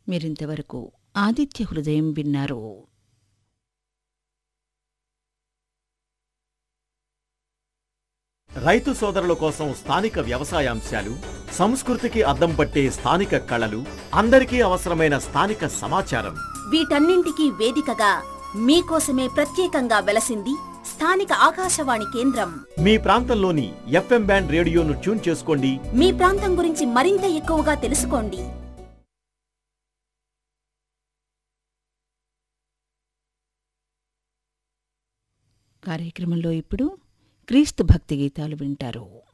మీరింతవరకు ఆదిత్య హృదయం విన్నారు రైతు సోదరుల కోసం స్థానిక వ్యవసాయాంశాలు సంస్కృతికి అద్దం పట్టే స్థానిక కళలు అందరికీ అవసరమైన స్థానిక సమాచారం వీటన్నింటికీ వేదికగా మీకోసమే ప్రత్యేకంగా వెలసింది స్థానిక ఆకాశవాణి కేంద్రం మీ ప్రాంతంలోని ఎఫ్ఎం బ్యాండ్ రేడియోను ట్యూన్ చేసుకోండి మీ ప్రాంతం గురించి మరింత ఎక్కువగా తెలుసుకోండి కార్యక్రమంలో ఇప్పుడు క్రీస్తు భక్తి గీతాలు వింటారు